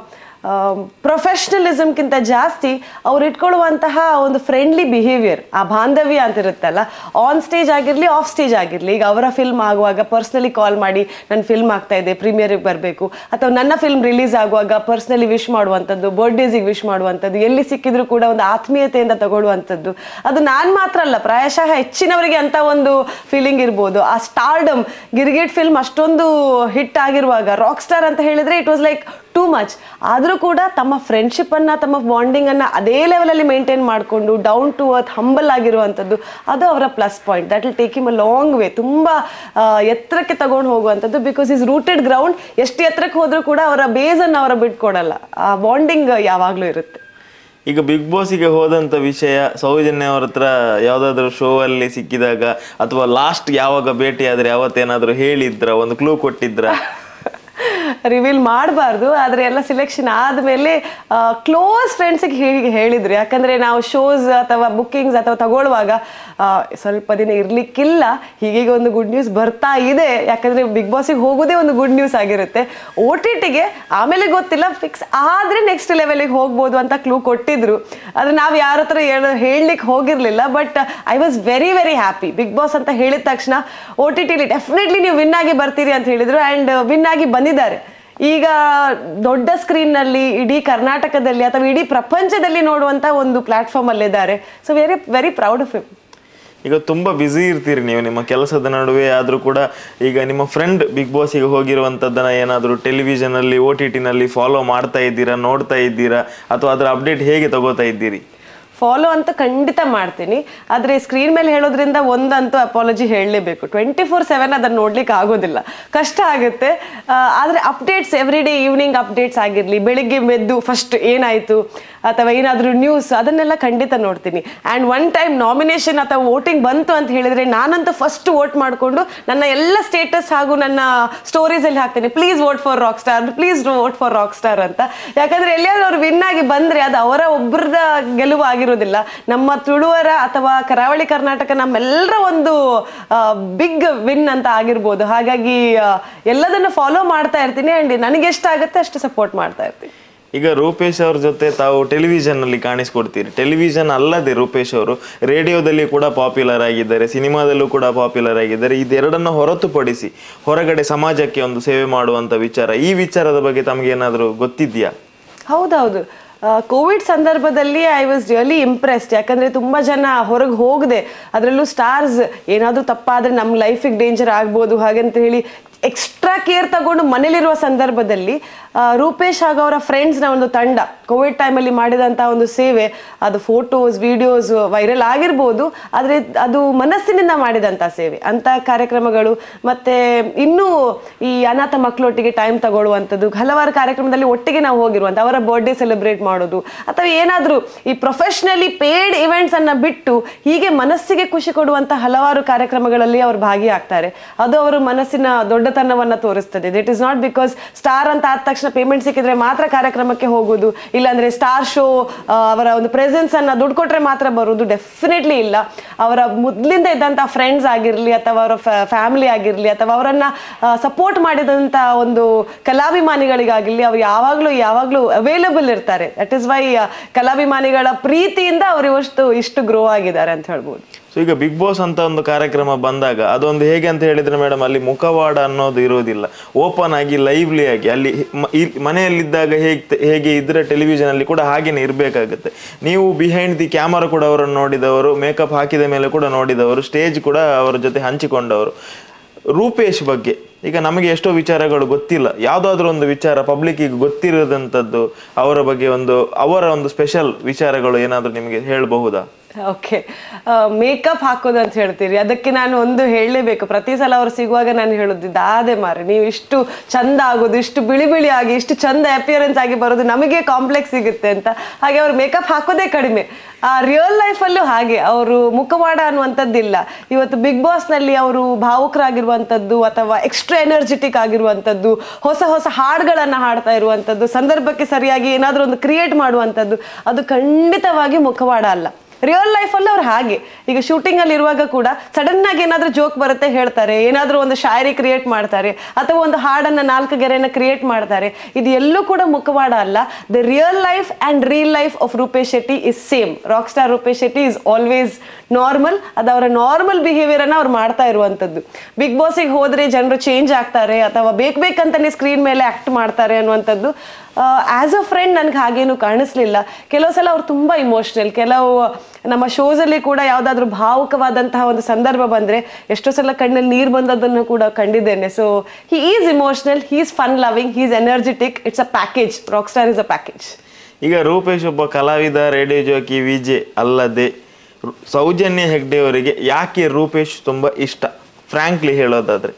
Speaker 1: ಪ್ರೊಫೆಷ್ನಲಿಸಮ್ಗಿಂತ ಜಾಸ್ತಿ ಅವ್ರು ಇಟ್ಕೊಳ್ಳುವಂತಹ ಒಂದು ಫ್ರೆಂಡ್ಲಿ ಬಿಹೇವಿಯರ್ ಆ ಬಾಂಧವ್ಯ ಅಂತ ಇರುತ್ತಲ್ಲ ಆನ್ ಸ್ಟೇಜ್ ಆಗಿರಲಿ ಆಫ್ ಸ್ಟೇಜ್ ಆಗಿರಲಿ ಈಗ ಅವರ ಫಿಲ್ಮ್ ಆಗುವಾಗ ಪರ್ಸ್ನಲಿ ಕಾಲ್ ಮಾಡಿ ನನ್ನ ಫಿಲ್ಮ್ ಆಗ್ತಾ ಇದೆ ಪ್ರೀಮಿಯರಿಗೆ ಬರಬೇಕು ಅಥವಾ ನನ್ನ ಫಿಲ್ಮ್ ರಿಲೀಸ್ ಆಗುವಾಗ ಪರ್ಸ್ನಲಿ ವಿಶ್ ಮಾಡುವಂಥದ್ದು ಬರ್ಡೇಸಿಗೆ ವಿಶ್ ಮಾಡುವಂಥದ್ದು ಎಲ್ಲಿ ಸಿಕ್ಕಿದ್ರು ಕೂಡ ಒಂದು ಆತ್ಮೀಯತೆಯಿಂದ ತಗೊಳ್ಳುವಂಥದ್ದು ಅದು ನಾನು ಮಾತ್ರ ಅಲ್ಲ ಪ್ರಾಯಶಃ ಹೆಚ್ಚಿನವರಿಗೆ ಅಂತ ಒಂದು ಫೀಲಿಂಗ್ ಇರ್ಬೋದು ಆ ಸ್ಟಾರ್ಡಮ್ ಗಿರ್ಗಿಟ್ ಫಿಲ್ಮ್ ಅಷ್ಟೊಂದು ಹಿಟ್ ಆಗಿರುವಾಗ ರಾಕ್ ಸ್ಟಾರ್ ಅಂತ ಹೇಳಿದ್ರೆ it was like too much ಆದರೂ ಕೂಡ ತಮ್ಮ ಫ್ರೆಂಡ್ಶಿಪ್ ಅನ್ನ ತಮ್ಮ ಬಾಂಡಿಂಗ್ ಅನ್ನ ಅದೇ ಲೆವೆಲಲ್ಲಿ ಮೇಂಟೈನ್ ಮಾಡಿಕೊಂಡು ಡೌನ್ ಟು ಅರ್ತ್ ಹಂಬಲ್ ಆಗಿರುವಂಥದ್ದು ಅದು ಅವರ plus point that will take him a long way ತುಂಬ ಆ, ಎತ್ತರಕ್ಕೆ ತಗೊಂಡು ಹೋಗುವಂಥದ್ದು ಬಿಕಾಸ್ ಇಸ್ ರೂಟೆಡ್ ಗ್ರೌಂಡ್ ಎಷ್ಟು ಎತ್ತರಕ್ಕೆ ಹೋದರೂ ಕೂಡ ಅವರ ಬೇಸನ್ನು ಅವರ ಬಿಟ್ಕೊಡಲ್ಲ ಆ ಬಾಂಡಿಂಗ್ ಯಾವಾಗಲೂ ಇರುತ್ತೆ
Speaker 2: ಈಗ ಬಿಗ್ ಬಾಸಿಗೆ ಹೋದಂತ ವಿಷಯ ಸೌಜನ್ಯ ಅವ್ರ ಹತ್ರ ಯಾವ್ದಾದ್ರು ಶೋ ಅಲ್ಲಿ ಸಿಕ್ಕಿದಾಗ ಅಥವಾ ಲಾಸ್ಟ್ ಯಾವಾಗ ಭೇಟಿ ಆದ್ರೆ ಯಾವತ್ತೇನಾದ್ರು ಹೇಳಿದ್ರ ಒಂದು ಕ್ಲೂ ಕೊಟ್ಟಿದ್ರ
Speaker 1: ರಿವೀಲ್ ಮಾಡಬಾರ್ದು ಆದರೆ ಎಲ್ಲ ಸಿಲೆಕ್ಷನ್ ಆದಮೇಲೆ ಕ್ಲೋಸ್ ಫ್ರೆಂಡ್ಸಿಗೆ ಹೀಗೆ ಹೇಳಿದ್ರು ಯಾಕಂದರೆ ನಾವು ಶೋಸ್ ಅಥವಾ ಬುಕ್ಕಿಂಗ್ಸ್ ಅಥವಾ ತಗೊಳ್ಳುವಾಗ ಆ, ಸ್ವಲ್ಪ ದಿನ ಇರಲಿಕ್ಕಿಲ್ಲ ಹೀಗೀಗ ಒಂದು ಗುಡ್ ನ್ಯೂಸ್ ಬರ್ತಾ ಇದೆ ಯಾಕಂದರೆ ಬಿಗ್ ಬಾಸಿಗೆ ಹೋಗೋದೇ ಒಂದು ಗುಡ್ ನ್ಯೂಸ್ ಆಗಿರುತ್ತೆ ಓ ಟಿ ಟಿಗೆ ಆಮೇಲೆ ಗೊತ್ತಿಲ್ಲ ಫಿಕ್ಸ್ ಆದರೆ ನೆಕ್ಸ್ಟ್ ಲೆವೆಲಿಗೆ ಹೋಗ್ಬೋದು ಅಂತ ಕ್ಲೂ ಕೊಟ್ಟಿದ್ರು ಆದರೆ ನಾವು ಯಾರ ಹತ್ರ ಹೇಳ ಹೇಳಲಿಕ್ಕೆ ಹೋಗಿರಲಿಲ್ಲ but I was very very happy big boss ಅಂತ ಹೇಳಿದ ತಕ್ಷಣ ಓ ಟಿ ಟಿಲಿ ಡೆಫಿನೆಟ್ಲಿ ನೀವು ವಿನ್ ಆಗಿ ಬರ್ತೀರಿ ಅಂತ ಹೇಳಿದ್ರು ಆ್ಯಂಡ್ ವಿನ್ ಆಗಿ ಬಂದಿದ್ದಾರೆ ಈಗ ದೊಡ್ಡ ಸ್ಕ್ರೀನ್ನಲ್ಲಿ ಇಡೀ ಕರ್ನಾಟಕದಲ್ಲಿ ಅಥವಾ ಇಡೀ ಪ್ರಪಂಚದಲ್ಲಿ ನೋಡುವಂಥ ಒಂದು ಪ್ಲ್ಯಾಟ್ಫಾರ್ಮ್ ಅಲ್ಲಿದ್ದಾರೆ so very very proud of him
Speaker 2: ಈಗ ತುಂಬಾ ಬ್ಯುಸಿ ಇರ್ತೀರಿ ನೀವು ನಿಮ್ಮ ಕೆಲಸದ ನಡುವೆ ಆದ್ರೂ ಕೂಡ ಈಗ ನಿಮ್ಮ ಫ್ರೆಂಡ್ ಬಿಗ್ ಬಾಸಿಗೆ ಹೋಗಿರುವಂತದ್ದನ್ನ ಏನಾದರೂ ಟೆಲಿವಿಷನ್ ಅಲ್ಲಿ ಓ ಟಿ ಟಿನಲ್ಲಿ ಫಾಲೋ ಮಾಡ್ತಾ ಇದ್ದೀರಾ ನೋಡ್ತಾ ಇದ್ದೀರಾ ಅಥವಾ ಅದರ ಅಪ್ಡೇಟ್ ಹೇಗೆ ತಗೋತಾ ಇದ್ದೀರಿ
Speaker 1: ಫಾಲೋ ಅಂತ ಖಂಡಿತ ಮಾಡ್ತೀನಿ ಆದರೆ ಸ್ಕ್ರೀನ್ ಮೇಲೆ ಹೇಳೋದ್ರಿಂದ ಒಂದಂತೂ ಅಪಾಲಜಿ ಹೇಳಲೇಬೇಕು ಟ್ವೆಂಟಿ ಫೋರ್ ಸೆವೆನ್ ಅದನ್ನು ನೋಡ್ಲಿಕ್ಕೆ ಆಗೋದಿಲ್ಲ ಕಷ್ಟ ಆಗುತ್ತೆ ಆದರೆ updates every day evening updates ಆಗಿರಲಿ ಬೆಳಿಗ್ಗೆ ಮೆದ್ದು ಫಸ್ಟ್ ಏನಾಯಿತು ಅಥವಾ ಏನಾದರೂ ನ್ಯೂಸ್ ಅದನ್ನೆಲ್ಲ ಖಂಡಿತ ನೋಡ್ತೀನಿ ಆ್ಯಂಡ್ ಒನ್ ಟೈಮ್ ನಾಮಿನೇಷನ್ ಅಥವಾ ವೋಟಿಂಗ್ ಬಂತು ಅಂತ ಹೇಳಿದರೆ ನಾನಂತೂ ಫಸ್ಟ್ ವೋಟ್ ಮಾಡಿಕೊಂಡು ನನ್ನ ಎಲ್ಲ ಸ್ಟೇಟಸ್ ಹಾಗೂ ನನ್ನ ಸ್ಟೋರೀಸಲ್ಲಿ ಹಾಕ್ತೀನಿ please vote for rock star please vote for rock star ಅಂತ ಯಾಕಂದ್ರೆ ಎಲ್ಲಿಯಾದ್ರೂ ಅವ್ರು ವಿನ್ ಆಗಿ ಬಂದ್ರೆ ಅದು ಅವರ ಒಬ್ಬರದ ಗೆಲುವು ಆಗಿರೋದಿಲ್ಲ ನಮ್ಮ ತುಳುವರ ಅಥವಾ ಕರಾವಳಿ ಕರ್ನಾಟಕ ನಮ್ಮೆಲ್ಲರ ಒಂದು ಬಿಗ್ ವಿನ್ ಅಂತ ಆಗಿರ್ಬೋದು ಹಾಗಾಗಿ ಆ, ಎಲ್ಲದನ್ನು ಫಾಲೋ ಮಾಡ್ತಾ ಇರ್ತೀನಿ ಅಂಡ್ ನನಗೆ ಎಷ್ಟಾಗುತ್ತೆ ಅಷ್ಟು ಸಪೋರ್ಟ್ ಮಾಡ್ತಾ ಇರ್ತೀನಿ
Speaker 2: ಈಗ ರೂಪೇಶ್ ಅವ್ರ ಜೊತೆ ತಾವು ಟೆಲಿವಿಷನ್ ಅಲ್ಲಿ ಕಾಣಿಸ್ಕೊಡ್ತೀರಿ ಟೆಲಿವಿಷನ್ ಅಲ್ಲದೆ ರೂಪೇಶ್ ಅವರು ರೇಡಿಯೋದಲ್ಲಿ ಕೂಡ ಪಾಪ್ಯುಲರ್ ಆಗಿದ್ದಾರೆ ಸಿನಿಮಾದಲ್ಲೂ ಕೂಡ ಪಾಪ್ಯುಲರ್ ಆಗಿದ್ದಾರೆ ಇದೆರಡನ್ನು ಹೊರತುಪಡಿಸಿ ಹೊರಗಡೆ ಸಮಾಜಕ್ಕೆ ಒಂದು ಸೇವೆ ಮಾಡುವಂತ ವಿಚಾರ ಈ ವಿಚಾರದ ಬಗ್ಗೆ ತಮಗೆ ಏನಾದರೂ ಗೊತ್ತಿದ್ಯಾ
Speaker 1: ಹೌದೌದು ಕೋವಿಡ್ ಸಂದರ್ಭದಲ್ಲಿ ಐ ವಾಸ್ ರಿಯಲಿ ಇಂಪ್ರೆಸ್ಡ್ ಯಾಕಂದ್ರೆ ತುಂಬಾ ಜನ ಹೊರಗೆ ಹೋಗದೆ ಅದರಲ್ಲೂ ಸ್ಟಾರ್ಸ್ ಏನಾದರೂ ತಪ್ಪಾದ್ರೆ ನಮ್ಮ ಲೈಫಿಗೆ ಡೇಂಜರ್ ಆಗ್ಬೋದು ಹಾಗಂತ ಹೇಳಿ ಎಕ್ಸ್ಟ್ರಾ ಕೇರ್ ತಗೊಂಡು ಮನೇಲಿರುವ ಸಂದರ್ಭದಲ್ಲಿ ಆ, ರೂಪೇಶ್ ಹಾಗೂ ಅವರ ಫ್ರೆಂಡ್ಸ್ನ ಒಂದು ತಂಡ ಕೋವಿಡ್ ಟೈಮಲ್ಲಿ ಮಾಡಿದಂಥ ಒಂದು ಸೇವೆ ಅದು ಫೋಟೋಸ್ ವಿಡಿಯೋಸ್ ವೈರಲ್ ಆಗಿರ್ಬೋದು ಆದರೆ ಅದು ಮನಸ್ಸಿನಿಂದ ಮಾಡಿದಂಥ ಸೇವೆ ಅಂಥ ಕಾರ್ಯಕ್ರಮಗಳು ಮತ್ತು ಇನ್ನೂ ಈ ಅನಾಥ ಮಕ್ಕಳೊಟ್ಟಿಗೆ ಟೈಮ್ ತಗೊಳ್ಳುವಂಥದ್ದು ಹಲವಾರು ಕಾರ್ಯಕ್ರಮದಲ್ಲಿ ಒಟ್ಟಿಗೆ ನಾವು ಹೋಗಿರುವಂಥ ಅವರ ಬರ್ಡೇ ಸೆಲೆಬ್ರೇಟ್ ಮಾಡೋದು ಅಥವಾ ಏನಾದರೂ ಈ ಪ್ರೊಫೆಷ್ನಲಿ ಪೇಡ್ ಇವೆಂಟ್ಸನ್ನು ಬಿಟ್ಟು ಹೀಗೆ ಮನಸ್ಸಿಗೆ ಖುಷಿ ಕೊಡುವಂಥ ಹಲವಾರು ಕಾರ್ಯಕ್ರಮಗಳಲ್ಲಿ ಅವರು ಭಾಗಿಯಾಗ್ತಾರೆ ಅದು ಅವರ ಮನಸ್ಸಿನ ದೊಡ್ಡತನವನ್ನು ತೋರಿಸ್ತದೆ it is not because star ಅಂತ ಆದ ತಕ್ಷಣ ಪೇಮೆಂಟ್ ಸಿಕ್ಕಿದ್ರೆ ಮಾತ್ರ ಕಾರ್ಯಕ್ರಮಕ್ಕೆ ಹೋಗೋದು ಇಲ್ಲಾಂದ್ರೆ ಸ್ಟಾರ್ ಶೋ ಅವರ ಒಂದು ಪ್ರೆಸೆನ್ಸ್ ಅನ್ನ ದುಡ್ಡು ಕೊಟ್ರೆ ಮಾತ್ರ ಬರೋದು ಡೆಫಿನೆಟ್ಲಿ ಇಲ್ಲ ಅವರ ಮೊದಲಿಂದ ಇದ್ದಂಥ ಫ್ರೆಂಡ್ಸ್ ಆಗಿರಲಿ ಅಥವಾ ಅವರ ಫ್ಯಾಮಿಲಿ ಆಗಿರಲಿ ಅಥವಾ ಅವರನ್ನ ಸಪೋರ್ಟ್ ಮಾಡಿದಂಥ ಒಂದು ಕಲಾಭಿಮಾನಿಗಳಿಗಾಗಿರಲಿ ಅವ್ರು ಯಾವಾಗಲೂ ಯಾವಾಗಲೂ ಅವೈಲಬಲ್ ಇರ್ತಾರೆ ದಟ್ ಇಸ್ ವೈ ಕಲಾಭಿಮಾನಿಗಳ ಪ್ರೀತಿಯಿಂದ ಅವರು ಇವಷ್ಟು ಇಷ್ಟು ಗ್ರೋ ಆಗಿದ್ದಾರೆ ಅಂತ ಹೇಳ್ಬೋದು
Speaker 2: ಸೊ ಸೊ ಈಗ ಬಿಗ್ ಬಾಸ್ ಅಂತ ಒಂದು ಕಾರ್ಯಕ್ರಮ ಬಂದಾಗ ಅದೊಂದು ಹೇಗೆ ಅಂತ ಹೇಳಿದ್ರೆ ಮೇಡಮ್ ಅಲ್ಲಿ ಮುಖವಾಡ ಅನ್ನೋದು ಇರೋದಿಲ್ಲ ಓಪನ್ ಆಗಿ ಲೈವ್ಲಿ ಆಗಿ ಅಲ್ಲಿ ಮ- ಈ ಮನೆಯಲ್ಲಿದ್ದಾಗ ಹೇಗೆ ಹೇಗೆ ಇದ್ರೆ ಟೆಲಿವಿಷನ್ ಅಲ್ಲಿ ಕೂಡ ಹಾಗೇನೆ ಇರಬೇಕಾಗುತ್ತೆ ನೀವು ಬಿಹೈಂಡ್ ದಿ ಕ್ಯಾಮರಾ ಕೂಡ ಅವರನ್ನು ನೋಡಿದವರು ಮೇಕಪ್ ಹಾಕಿದ ಮೇಲೆ ಕೂಡ ನೋಡಿದವರು ಸ್ಟೇಜ್ ಕೂಡ ಅವರ ಜೊತೆ ಹಂಚಿಕೊಂಡವರು ರೂಪೇಶ್ ಬಗ್ಗೆ ಈಗ ನಮಗೆ ಎಷ್ಟೋ ವಿಚಾರಗಳು ಗೊತ್ತಿಲ್ಲ ಯಾವುದಾದ್ರೂ ಒಂದು ವಿಚಾರ ಪಬ್ಲಿಕ್ಕಿಗೆ ಗೊತ್ತಿರೋದಂಥದ್ದು ಅವರ ಬಗ್ಗೆ ಒಂದು ಅವರ ಒಂದು ಸ್ಪೆಷಲ್ ವಿಚಾರಗಳು ಏನಾದರೂ ನಿಮಗೆ ಹೇಳಬಹುದಾ
Speaker 1: ಓಕೆ ಮೇಕಪ್ ಹಾಕೋದು ಅಂತ ಹೇಳ್ತೀರಿ ಅದಕ್ಕೆ ನಾನು ಒಂದು ಹೇಳಲೇಬೇಕು ಪ್ರತಿ ಸಲ ಅವ್ರು ಸಿಗುವಾಗ ನಾನು ಹೇಳೋದು ಅದೇ ಮಾರೆ ನೀವು ಇಷ್ಟು ಚಂದ ಆಗೋದು ಇಷ್ಟು ಬಿಳಿ ಬಿಳಿ ಆಗಿ ಇಷ್ಟು ಚಂದ ಅಪಿಯರೆನ್ಸ್ ಆಗಿ ಬರೋದು ನಮಗೆ ಕಾಂಪ್ಲೆಕ್ಸ್ ಸಿಗುತ್ತೆ ಅಂತ ಹಾಗೆ ಅವ್ರು ಮೇಕಪ್ ಹಾಕೋದೇ ಕಡಿಮೆ ಆ ರಿಯಲ್ ಲೈಫಲ್ಲೂ ಹಾಗೆ ಅವರು ಮುಖವಾಡ ಅನ್ನುವಂಥದ್ದಿಲ್ಲ ಇವತ್ತು ಬಿಗ್ ಬಾಸ್ನಲ್ಲಿ ಅವರು ಭಾವುಕರಾಗಿರುವಂಥದ್ದು ಅಥವಾ ಎಕ್ಸ್ಟ್ರಾ ಎನರ್ಜೆಟಿಕ್ ಆಗಿರುವಂಥದ್ದು ಹೊಸ ಹೊಸ ಹಾಡುಗಳನ್ನು ಹಾಡ್ತಾ ಇರುವಂಥದ್ದು ಸಂದರ್ಭಕ್ಕೆ ಸರಿಯಾಗಿ ಏನಾದರೂ ಒಂದು ಕ್ರಿಯೇಟ್ ಮಾಡುವಂಥದ್ದು ಅದು ಖಂಡಿತವಾಗಿ ಮುಖವಾಡ ಅಲ್ಲ ರಿಯಲ್ ಲೈಫಲ್ಲಿ ಅವ್ರು ಹಾಗೆ ಈಗ ಶೂಟಿಂಗ್ ಅಲ್ಲಿ ಇರುವಾಗ ಕೂಡ ಸಡನ್ ಆಗಿ ಏನಾದ್ರೂ ಜೋಕ್ ಬರುತ್ತೆ ಹೇಳ್ತಾರೆ ಏನಾದ್ರೂ ಒಂದು ಶಾಯರಿ ಕ್ರಿಯೇಟ್ ಮಾಡ್ತಾರೆ ಅಥವಾ ಒಂದು ಹಾಡನ್ನ ನಾಲ್ಕು ಗೆರೆನ ಕ್ರಿಯೇಟ್ ಮಾಡ್ತಾರೆ ಇದು ಎಲ್ಲೂ ಕೂಡ ಮುಖವಾಡ ಅಲ್ಲ the real life and real life of Rupesh Shetty is same rock star Rupesh Shetty is always normal ಅದು ಅವರ ನಾರ್ಮಲ್ ಬಿಹೇವಿಯರ್ ಅನ್ನ ಅವ್ರು ಮಾಡ್ತಾ ಇರುವಂತದ್ದು ಬಿಗ್ ಬಾಸಿಗೆ ಹೋದ್ರೆ ಜನರು ಚೇಂಜ್ ಆಗ್ತಾರೆ ಅಥವಾ ಬೇಕು ಬೇಕಂತಾನೆ ಸ್ಕ್ರೀನ್ ಮೇಲೆ ಆಕ್ಟ್ ಮಾಡ್ತಾರೆ ಅನ್ನುವಂಥದ್ದು ಆಸ್ ಅ ಫ್ರೆಂಡ್ ನನಗೆ ಹಾಗೇನು ಕಾಣಿಸ್ಲಿಲ್ಲ ಕೆಲವು ಸಲ ಅವ್ರು ತುಂಬ ಇಮೋಷ್ನಲ್ ಕೆಲವು ನಮ್ಮ ಶೋಸಲ್ಲಿ ಕೂಡ ಯಾವುದಾದ್ರೂ ಭಾವುಕವಾದಂತಹ ಒಂದು ಸಂದರ್ಭ ಬಂದರೆ ಎಷ್ಟೋ ಸಲ ಕಣ್ಣಲ್ಲಿ ನೀರು ಬಂದದ್ದನ್ನು ಕೂಡ ಕಂಡಿದ್ದೇನೆ so he is emotional he is fun loving he is energetic it's a package rock star is a package
Speaker 2: ಈಗ ರೂಪೇಶ್ ಒಬ್ಬ ಕಲಾವಿದ ರೇಡಿಯೋ ಜೋಕಿ ವಿಜೆ ಅಲ್ಲದೆ ರು- ಸೌಜನ್ಯ ಹೆಗ್ಡೆ ಅವರಿಗೆ ಯಾಕೆ ರೂಪೇಶ್ ತುಂಬ ಇಷ್ಟ ಫ್ರಾಂಕ್ಲಿ ಹೇಳೋದಾದ್ರೆ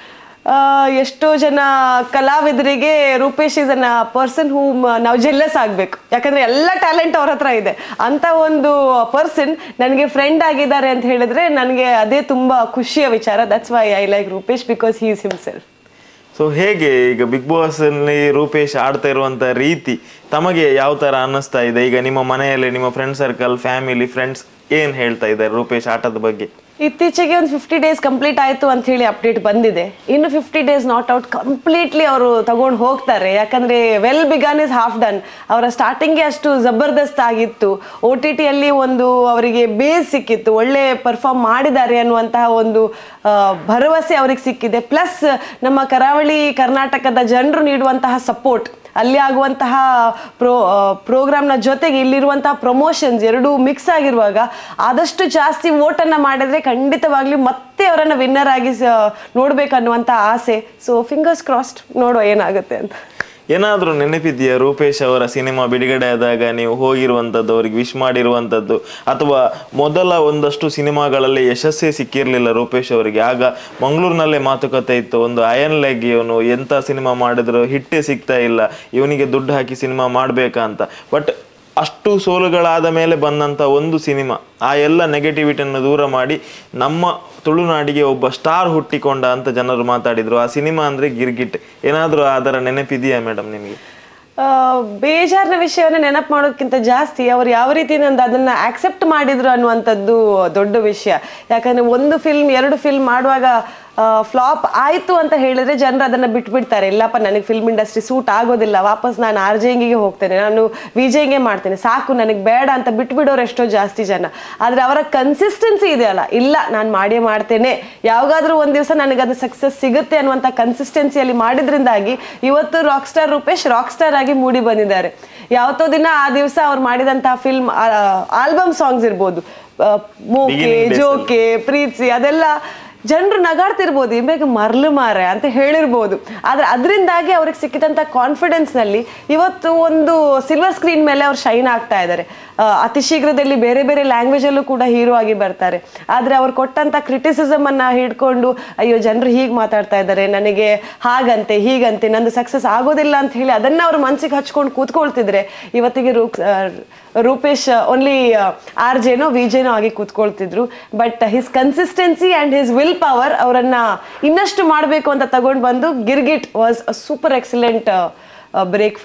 Speaker 1: ಆ, ಎಷ್ಟೋ ಜನ ಕಲಾವಿದರಿಗೆ Rupesh is an person who ನಾವು ಜೆಲ್ಲಸ್ ಆಗಬೇಕು ಯಾಕಂದ್ರೆ ಎಲ್ಲ ಟ್ಯಾಲೆಂಟ್ ಅವ್ರ ಹತ್ರ ಇದೆ ಅಂತ ಒಂದು ಪರ್ಸನ್ ನನಗೆ ಫ್ರೆಂಡ್ ಆಗಿದ್ದಾರೆ ಅಂತ ಹೇಳಿದ್ರೆ ನನಗೆ ಅದೇ ತುಂಬಾ ಖುಷಿಯ ವಿಚಾರ that's why I like Rupesh because he is himself
Speaker 2: so ಹೇಗೆ ಈಗ ಬಿಗ್ ಬಾಸ್ ಅಲ್ಲಿ ರೂಪೇಶ್ ಆಡ್ತಾ ಇರುವಂತ ರೀತಿ ತಮಗೆ ಯಾವ ತರ ಅನ್ನಿಸ್ತಾ ಇದೆ ಈಗ ನಿಮ್ಮ ಮನೆಯಲ್ಲಿ ನಿಮ್ಮ ಫ್ರೆಂಡ್ ಸರ್ಕಲ್ ಫ್ಯಾಮಿಲಿ ಫ್ರೆಂಡ್ಸ್ ಏನ್ ಹೇಳ್ತಾ ಇದ್ದಾರೆ ರೂಪೇಶ್ ಆಟದ ಬಗ್ಗೆ
Speaker 1: ಇತ್ತೀಚೆಗೆ ಒಂದು ಫಿಫ್ಟಿ ಡೇಸ್ ಕಂಪ್ಲೀಟ್ ಆಯಿತು ಅಂತ ಹೇಳಿ ಅಪ್ಡೇಟ್ ಬಂದಿದೆ ಇನ್ನು fifty days not out completely ಅವರು ತಗೊಂಡು ಹೋಗ್ತಾರೆ ಯಾಕಂದ್ರೆ well begun is half done ಅವರ ಸ್ಟಾರ್ಟಿಂಗ್ಗೆ ಅಷ್ಟು ಜಬರ್ದಸ್ತ್ ಆಗಿತ್ತು ಒ ಟಿ ಟಿಯಲ್ಲಿ ಒಂದು ಅವರಿಗೆ ಬೇಸ್ ಸಿಕ್ಕಿತ್ತು ಒಳ್ಳೆ ಪರ್ಫಾರ್ಮ್ ಮಾಡಿದ್ದಾರೆ ಅನ್ನುವಂತಹ ಒಂದು ಆ, ಭರವಸೆ ಅವ್ರಿಗೆ ಸಿಕ್ಕಿದೆ ಪ್ಲಸ್ ನಮ್ಮ ಕರಾವಳಿ ಕರ್ನಾಟಕದ ಜನರು ನೀಡುವಂತಹ ಸಪೋರ್ಟ್ ಅಲ್ಲಿ ಆಗುವಂತಹ ಪ್ರೋ ಪ್ರೋಗ್ರಾಮ್ನ ಜೊತೆಗೆ ಇಲ್ಲಿರುವಂತಹ ಪ್ರಮೋಷನ್ಸ್ ಎರಡೂ ಮಿಕ್ಸ್ ಆಗಿರುವಾಗ ಆದಷ್ಟು ಜಾಸ್ತಿ ವೋಟನ್ನು ಮಾಡಿದ್ರೆ ಖಂಡಿತವಾಗ್ಲೂ ಮತ್ತೆ ಅವರನ್ನು ವಿನ್ನರ್ ಆಗಿ ಸ- ನೋಡ್ಬೇಕನ್ನುವಂಥ ಆಸೆ ಸೊ ಫಿಂಗರ್ಸ್ ಕ್ರಾಸ್ಡ್ ನೋಡುವ ಏನಾಗುತ್ತೆ ಅಂತ
Speaker 2: ಏನಾದರೂ ನೆನಪಿದೆಯಾ ರೂಪೇಶ್ ಅವರ ಸಿನಿಮಾ ಬಿಡುಗಡೆ ಆದಾಗ ನೀವು ಹೋಗಿರುವಂಥದ್ದು ಅವ್ರಿಗೆ ವಿಶ್ ಮಾಡಿರುವಂಥದ್ದು ಅಥವಾ ಮೊದಲ ಒಂದಷ್ಟು ಸಿನಿಮಾಗಳಲ್ಲಿ ಯಶಸ್ಸೇ ಸಿಕ್ಕಿರಲಿಲ್ಲ ರೂಪೇಶ್ ಅವರಿಗೆ ಆಗ ಮಂಗಳೂರಿನಲ್ಲೇ ಮಾತುಕತೆ ಇತ್ತು ಒಂದು ಅಯನ್ ಲೆಗ್ ಇವನು ಎಂಥ ಸಿನಿಮಾ ಮಾಡಿದ್ರು ಹಿಟ್ಟೇ ಸಿಗ್ತಾ ಇಲ್ಲ ಇವನಿಗೆ ದುಡ್ಡು ಹಾಕಿ ಸಿನಿಮಾ ಮಾಡಬೇಕಾ ಅಂತ ಬಟ್ ಅಷ್ಟು ಸೋಲುಗಳಾದ ಮೇಲೆ ಬಂದಂಥ ಒಂದು ಸಿನಿಮಾ ಆ ಎಲ್ಲ ನೆಗೆಟಿವಿಟಿಯನ್ನು ದೂರ ಮಾಡಿ ನಮ್ಮ ತುಳುನಾಡಿಗೆ ಒಬ್ಬ ಸ್ಟಾರ್ ಹುಟ್ಟಿಕೊಂಡ ಅಂತ ಜನರು ಮಾತಾಡಿದ್ರು ಆ ಸಿನಿಮಾ ಅಂದ್ರೆ ಗಿರ್ಗಿಟ್ ಏನಾದರೂ ಅದರ ನೆನಪಿದೆಯಾ ಮೇಡಮ್ ನಿಮಗೆ
Speaker 1: ಆ, ಬೇಜಾರಿನ ವಿಷಯವನ್ನ ನೆನಪು ಮಾಡೋದಕ್ಕಿಂತ ಜಾಸ್ತಿ ಅವ್ರು ಯಾವ ರೀತಿ ನಂದು ಅದನ್ನ ಆಕ್ಸೆಪ್ಟ್ ಮಾಡಿದ್ರು ಅನ್ನುವಂಥದ್ದು ದೊಡ್ಡ ವಿಷಯ ಯಾಕಂದ್ರೆ ಒಂದು ಫಿಲ್ಮ್ ಎರಡು ಫಿಲ್ಮ್ ಮಾಡುವಾಗ ಫ್ಲಾಪ್ ಆಯಿತು ಅಂತ ಹೇಳಿದ್ರೆ ಜನರು ಅದನ್ನ ಬಿಟ್ಬಿಡ್ತಾರೆ ಇಲ್ಲಪ್ಪ ನನಗೆ ಫಿಲ್ಮ್ ಇಂಡಸ್ಟ್ರಿ ಸೂಟ್ ಆಗೋದಿಲ್ಲ ವಾಪಸ್ ನಾನು ಆರ್ ಜೆಂಗಿಗೆ ಹೋಗ್ತೇನೆ ನಾನು ವಿಜಯ್ಗೆ ಮಾಡ್ತೇನೆ ಸಾಕು ನನಗೆ ಬೇಡ ಅಂತ ಬಿಟ್ಬಿಡೋರು ಎಷ್ಟೋ ಜಾಸ್ತಿ ಜನ ಆದರೆ ಅವರ ಕನ್ಸಿಸ್ಟೆನ್ಸಿ ಇದೆಯಲ್ಲ ಇಲ್ಲ ನಾನು ಮಾಡೇ ಮಾಡ್ತೇನೆ ಯಾವಾಗಾದ್ರೂ ಒಂದು ದಿವಸ ನನಗೆ ಅದು ಸಕ್ಸಸ್ ಸಿಗುತ್ತೆ ಅನ್ನುವಂಥ ಕನ್ಸಿಸ್ಟೆನ್ಸಿಯಲ್ಲಿ ಮಾಡಿದ್ರಿಂದಾಗಿ ಇವತ್ತು rock star Rupesh rock star ಆಗಿ ಮೂಡಿ ಬಂದಿದ್ದಾರೆ ಯಾವತ್ತೋ ದಿನ ಆ ದಿವಸ ಅವ್ರು ಮಾಡಿದಂತಹ ಫಿಲ್ಮ್ ಆಲ್ಬಮ್ ಸಾಂಗ್ಸ್ ಇರ್ಬೋದು ಆ, ಮೋಕೆ
Speaker 2: Beginning days
Speaker 1: ಜೋಕೆ ಪ್ರೀತಿ ಅದೆಲ್ಲ ಜನರು ನಗಾಡ್ತಿರ್ಬೋದು ಇವಾಗ ಮರ್ಲು ಮಾರೆ ಅಂತ ಹೇಳಿರ್ಬೋದು ಆದ್ರೆ ಅದರಿಂದಾಗಿ ಅವ್ರಿಗೆ ಸಿಕ್ಕಿದಂಥ ಕಾನ್ಫಿಡೆನ್ಸ್ನಲ್ಲಿ ಇವತ್ತು ಒಂದು ಸಿಲ್ವರ್ ಸ್ಕ್ರೀನ್ ಮೇಲೆ ಅವ್ರು ಶೈನ್ ಆಗ್ತಾ ಇದ್ದಾರೆ ಆ, ಅತಿ ಶೀಘ್ರದಲ್ಲಿ ಬೇರೆ ಬೇರೆ ಲ್ಯಾಂಗ್ವೇಜಲ್ಲೂ ಕೂಡ ಹೀರೋ ಆಗಿ ಬರ್ತಾರೆ ಆದರೆ ಅವ್ರು ಕೊಟ್ಟಂಥ ಕ್ರಿಟಿಸಿಸಮ್ ಅನ್ನ ಹಿಡ್ಕೊಂಡು ಅಯ್ಯೋ ಜನರು ಹೀಗೆ ಮಾತಾಡ್ತಾ ಇದ್ದಾರೆ ನನಗೆ ಹಾಗಂತೆ ಹೀಗಂತೆ ನಂದು ಸಕ್ಸಸ್ ಆಗೋದಿಲ್ಲ ಅಂತ ಹೇಳಿ ಅದನ್ನ ಅವ್ರ ಮನ್ಸಿಗೆ ಹಚ್ಕೊಂಡು ಕೂತ್ಕೊಳ್ತಿದ್ರೆ ಇವತ್ತಿಗೆ ರೂಕ್ ಆ, ರೂಪೇಶ್ ಓನ್ಲಿ ಆರ್ ಜೆನೋ ವಿ ಜೆನೋ ಆಗಿ ಕೂತ್ಕೊಳ್ತಿದ್ರು but his consistency and his will power ಅವರನ್ನ ಇನ್ನಷ್ಟು ಮಾಡಬೇಕು ಅಂತ ತಗೊಂಡು ಬಂದು Girgit was a super excellent break for him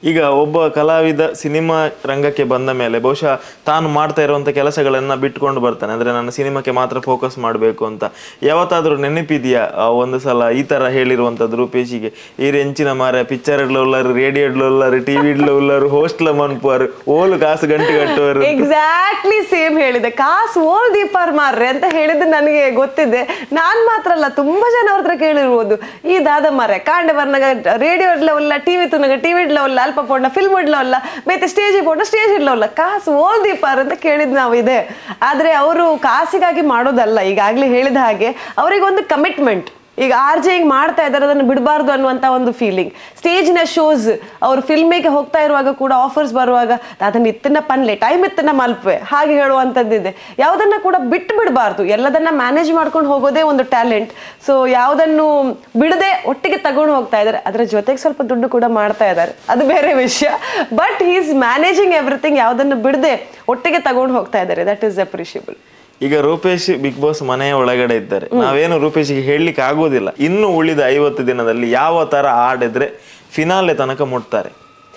Speaker 2: ಈಗ ಒಬ್ಬ ಕಲಾವಿದ ಸಿನಿಮಾ ರಂಗಕ್ಕೆ ಬಂದ ಮೇಲೆ ಬಹುಶಃ ತಾನು ಮಾಡ್ತಾ ಇರುವಂತ ಕೆಲಸಗಳನ್ನ ಬಿಟ್ಕೊಂಡು ಬರ್ತಾನೆ ಅಂದ್ರೆ ನಾನು ಸಿನಿಮಾಕ್ಕೆ ಮಾತ್ರ ಫೋಕಸ್ ಮಾಡಬೇಕು ಅಂತ ಯಾವತ್ತಾದ್ರೂ ನೆನಪಿದೆಯಾ ಆ ಒಂದು ಸಲ ಈ ತರ ಹೇಳಿರುವಂತದ್ದು ರೂಪೇಶಿಗೆ ಈ ರೆಂಚಿನ ಮಾರ ಪಿಕ್ಚರ್ ಇಡ್ಲ ಉಳ್ಳಾರು ರೇಡಿಯೋ ಇಡ್ಲ ಉಳ್ಳಾರು ಟಿವಿ ಇಡ್ಲ ಉಳ್ಳಾರು ಹೋಸ್ಟ್ಲ ಮನ್ಪುವರು ಓಲು ಕಾಸು ಗಂಟೆ ಕಟ್ಟುವರು
Speaker 1: ಎಕ್ಸಾಕ್ಟ್ಲಿ ಸೇಮ್ ಹೇಳಿದೆ ಕಾಸು ಓಲ್ ದೀಪಾರ್ ಮಾರ್ರೆ ಅಂತ ಹೇಳಿದ್ದು ನನಗೆ ಗೊತ್ತಿದೆ ನಾನ್ ಮಾತ್ರ ಅಲ್ಲ ತುಂಬಾ ಜನ ಅವ್ರ ಹತ್ರ ಕೇಳಿರ್ಬೋದು ಈ ದಾದ ಮಾರೆ ಕಾಂಡೆ ಬರ್ನಾಗ ರೇಡಿಯೋ ಇಡ್ಲವಲ್ಲ ಟಿವಿ ತುನಗ ಟಿವಿ ಇಡ್ಲವಲ್ಲ ಅಲ್ಪ ಪೋಡ್ನ ಫಿಲ್ಮ್ ಇಡ್ಲವಲ್ಲ ಮತ್ತೆ ಸ್ಟೇಜ್ ಪೋಡ್ನ ಸ್ಟೇಜ್ ಇಡ್ಲವಲ್ಲ ಕಾಸು ಓಲ್ ದೀಪಾರ್ ಅಂತ ಕೇಳಿದ್ ನಾವು ಇದೆ ಆದ್ರೆ ಅವರು ಕಾಸಿಗಾಗಿ ಮಾಡೋದಲ್ಲ ಈಗಾಗ್ಲೇ ಹೇಳಿದ ಹಾಗೆ ಅವರಿಗೊಂದು ಕಮಿಟ್ಮೆಂಟ್ ಈಗ ಆರ್ ಜೆ ಹಿಂಗ್ ಮಾಡ್ತಾ ಇದ್ದಾರೆ ಅದನ್ನು ಬಿಡಬಾರ್ದು ಅನ್ನುವಂಥ ಒಂದು ಫೀಲಿಂಗ್ ಸ್ಟೇಜಿನ ಶೋಸ್ ಅವ್ರು ಫಿಲ್ಮಿಗೆ ಹೋಗ್ತಾ ಇರುವಾಗ ಕೂಡ ಆಫರ್ಸ್ ಬರುವಾಗ ಅದನ್ನ ಇತ್ತನ್ನ ಪನ್ಲೆ ಟೈಮ್ ಇತ್ತನ್ನ ಮಲ್ಪೆ ಹಾಗೆ ಹೇಳುವಂಥದ್ದಿದೆ ಯಾವುದನ್ನ ಕೂಡ ಬಿಟ್ಟು ಬಿಡಬಾರ್ದು ಎಲ್ಲದನ್ನ ಮ್ಯಾನೇಜ್ ಮಾಡ್ಕೊಂಡು ಹೋಗೋದೇ ಒಂದು ಟ್ಯಾಲೆಂಟ್ ಸೊ ಯಾವುದನ್ನು ಬಿಡದೆ ಒಟ್ಟಿಗೆ ತಗೊಂಡು ಹೋಗ್ತಾ ಇದ್ದಾರೆ ಅದರ ಜೊತೆಗೆ ಸ್ವಲ್ಪ ದುಡ್ಡು ಕೂಡ ಮಾಡ್ತಾ ಇದ್ದಾರೆ ಅದು ಬೇರೆ ವಿಷಯ ಬಟ್ ಈಸ್ ಮ್ಯಾನೇಜಿಂಗ್ ಎವ್ರಿಥಿಂಗ್ ಯಾವುದನ್ನು ಬಿಡದೆ ಒಟ್ಟಿಗೆ ತಗೊಂಡು ಹೋಗ್ತಾ ಇದ್ದಾರೆ ದಟ್ ಈಸ್ ಅಪ್ರಿಷಿಯಬಲ್
Speaker 2: ಈಗ ರೂಪೇಶ್ ಬಿಗ್ ಬಾಸ್ ಮನೆಯ ಒಳಗಡೆ ಇದ್ದಾರೆ ನಾವೇನು ರೂಪೇಶ್ಗೆ ಹೇಳಲಿಕ್ಕೆ ಆಗೋದಿಲ್ಲ ಇನ್ನು ಉಳಿದ ಐವತ್ತು ದಿನದಲ್ಲಿ ಯಾವ ತರ ಆಡಿದ್ರೆ ಫಿನಾಲೆ ತನಕ ಮುಟ್ತಾರೆ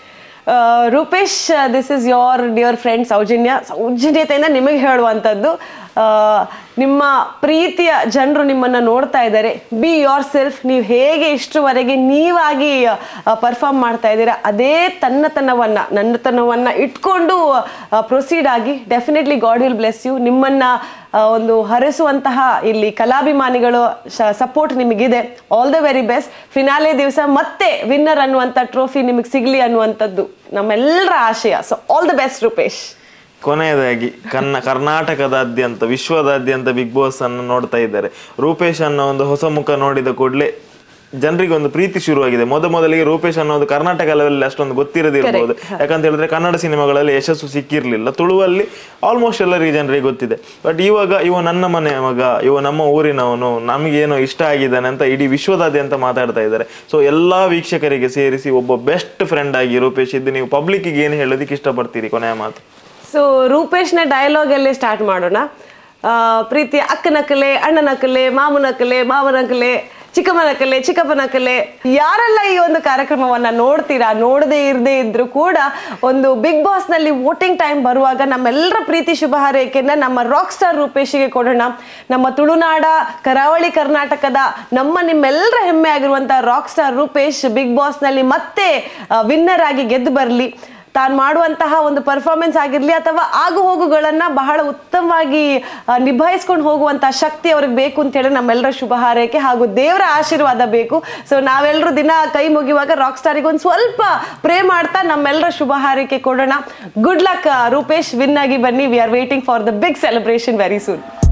Speaker 1: Rupesh this is your dear friend Soujanya ಸೌಜನ್ಯತೆಯಿಂದ ನಿಮಗೆ ಹೇಳುವಂಥದ್ದು ಆ, ನಿಮ್ಮ ಪ್ರೀತಿಯ ಜನರು ನಿಮ್ಮನ್ನು ನೋಡ್ತಾ ಇದ್ದಾರೆ ಬಿ ಯೋರ್ ಸೆಲ್ಫ್ ನೀವು ಹೇಗೆ ಇಷ್ಟರವರೆಗೆ ನೀವಾಗಿ ಪರ್ಫಾರ್ಮ್ ಮಾಡ್ತಾ ಇದ್ದೀರಾ ಅದೇ ತನ್ನತನವನ್ನು ನನ್ನತನವನ್ನು ಇಟ್ಕೊಂಡು ಪ್ರೊಸೀಡ್ ಆಗಿ definitely God will bless you ನಿಮ್ಮನ್ನು ಆ, ಒಂದು ಹರಿಸುವಂತಹ ಇಲ್ಲಿ ಕಲಾಭಿಮಾನಿಗಳು ಸಪೋರ್ಟ್ ನಿಮಗಿದೆ all the very best finale ದಿವಸ ಮತ್ತೆ ವಿನ್ನರ್ ಅನ್ನುವಂಥ ಟ್ರೋಫಿ ನಿಮಗೆ ಸಿಗಲಿ ಅನ್ನುವಂಥದ್ದು ನಮ್ಮೆಲ್ಲರ ಆಶಯ so all the best Rupesh
Speaker 2: ಕೊನೆಯದಾಗಿ ಕನ್ನ ಕರ್ನಾಟಕದಾದ್ಯಂತ ವಿಶ್ವದಾದ್ಯಂತ ಬಿಗ್ ಬಾಸ್ ಅನ್ನು ನೋಡ್ತಾ ಇದ್ದಾರೆ ರೂಪೇಶ್ ಅನ್ನೋ ಒಂದು ಹೊಸ ಮುಖ ನೋಡಿದ ಕೂಡಲೇ ಜನರಿಗೆ ಒಂದು ಪ್ರೀತಿ ಶುರುವಾಗಿದೆ ಮೊದ ಮೊದಲಿಗೆ ರೂಪೇಶ್ ಅನ್ನೋದು ಕರ್ನಾಟಕ ಲೆವೆಲ್ ಅಷ್ಟೊಂದು ಗೊತ್ತಿರದಿರ್ಬೋದು ಯಾಕಂತ ಹೇಳಿದ್ರೆ ಕನ್ನಡ ಸಿನಿಮಾಗಳಲ್ಲಿ ಯಶಸ್ಸು ಸಿಕ್ಕಿರ್ಲಿಲ್ಲ ತುಳುವಲ್ಲಿ ಆಲ್ಮೋಸ್ಟ್ ಎಲ್ಲರಿಗೆ ಜನರಿಗೆ ಗೊತ್ತಿದೆ ಬಟ್ ಇವಾಗ ಇವ ನನ್ನ ಮನೆ ಮಗ ಇವ ನಮ್ಮ ಊರಿನವನು ನಮಗೇನೋ ಇಷ್ಟ ಆಗಿದ್ದಾನೆ ಅಂತ ಇಡೀ ವಿಶ್ವದಾದ್ಯಂತ ಮಾತಾಡ್ತಾ ಇದ್ದಾರೆ ಸೊ ಎಲ್ಲಾ ವೀಕ್ಷಕರಿಗೆ ಸೇರಿಸಿ ಒಬ್ಬ ಬೆಸ್ಟ್ ಫ್ರೆಂಡ್ ಆಗಿ ರೂಪೇಶ್ ಇದ್ದು ನೀವು ಪಬ್ಲಿಕ್ಗೆ ಏನು ಹೇಳೋದಕ್ಕೆ ಇಷ್ಟಪಡ್ತೀರಿ ಕೊನೆಯ ಮಾತು
Speaker 1: ಸೊ ರೂಪೇಶ್ನ ಡೈಲಾಗಲ್ಲೇ ಸ್ಟಾರ್ಟ್ ಮಾಡೋಣ ಆ, ಪ್ರೀತಿ ಅಕ್ಕನಕಲೆ ಅಣ್ಣನಕಲೆ ಮಾಮನಕಲೆ ಮಾವನಕಲೆ ಚಿಕ್ಕಮ್ಮನಕಲೆ ಚಿಕ್ಕಪ್ಪನಕಲೆ ಯಾರೆಲ್ಲ ಈ ಒಂದು ಕಾರ್ಯಕ್ರಮವನ್ನ ನೋಡ್ತೀರಾ ನೋಡದೇ ಇರದೇ ಇದ್ರು ಕೂಡ ಒಂದು ಬಿಗ್ ಬಾಸ್ ನಲ್ಲಿ ವೋಟಿಂಗ್ ಟೈಮ್ ಬರುವಾಗ ನಮ್ಮೆಲ್ಲರ ಪ್ರೀತಿ ಶುಭ ಹಾರೈಕೆಯನ್ನ ನಮ್ಮ ರಾಕ್ ಸ್ಟಾರ್ ರೂಪೇಶಿಗೆ ಕೊಡೋಣ ನಮ್ಮ ತುಳುನಾಡ ಕರಾವಳಿ ಕರ್ನಾಟಕದ ನಮ್ಮ ನಿಮ್ಮೆಲ್ಲರ ಹೆಮ್ಮೆ ಆಗಿರುವಂತ rock star Rupesh big boss ನಲ್ಲಿ ಮತ್ತೆ ವಿನ್ನರ್ ಆಗಿ ಗೆದ್ದು ಬರಲಿ ತಾನು ಮಾಡುವಂತಹ ಒಂದು ಪರ್ಫಾರ್ಮೆನ್ಸ್ ಆಗಿರಲಿ ಅಥವಾ ಆಗು ಹೋಗುಗಳನ್ನ ಬಹಳ ಉತ್ತಮವಾಗಿ ಆ, ನಿಭಾಯಿಸ್ಕೊಂಡು ಹೋಗುವಂತಹ ಶಕ್ತಿ ಅವ್ರಿಗೆ ಬೇಕು ಅಂತ ಹೇಳಿ ನಮ್ಮೆಲ್ಲರ ಶುಭ ಹಾರೈಕೆ ಹಾಗೂ ದೇವರ ಆಶೀರ್ವಾದ ಬೇಕು ಸೊ ನಾವೆಲ್ಲರೂ ದಿನ ಕೈ ಮುಗಿಯುವಾಗ ರಾಕ್ ಸ್ಟಾರಿಗೆ ಒಂದು ಸ್ವಲ್ಪ ಪ್ರೇ ಮಾಡ್ತಾ ನಮ್ಮೆಲ್ಲರ ಶುಭ ಹಾರೈಕೆ ಕೊಡೋಣ ಗುಡ್ ಲಕ್ ರೂಪೇಶ್ ವಿನ್ ಆಗಿ ಬನ್ನಿ we are waiting for the big celebration very soon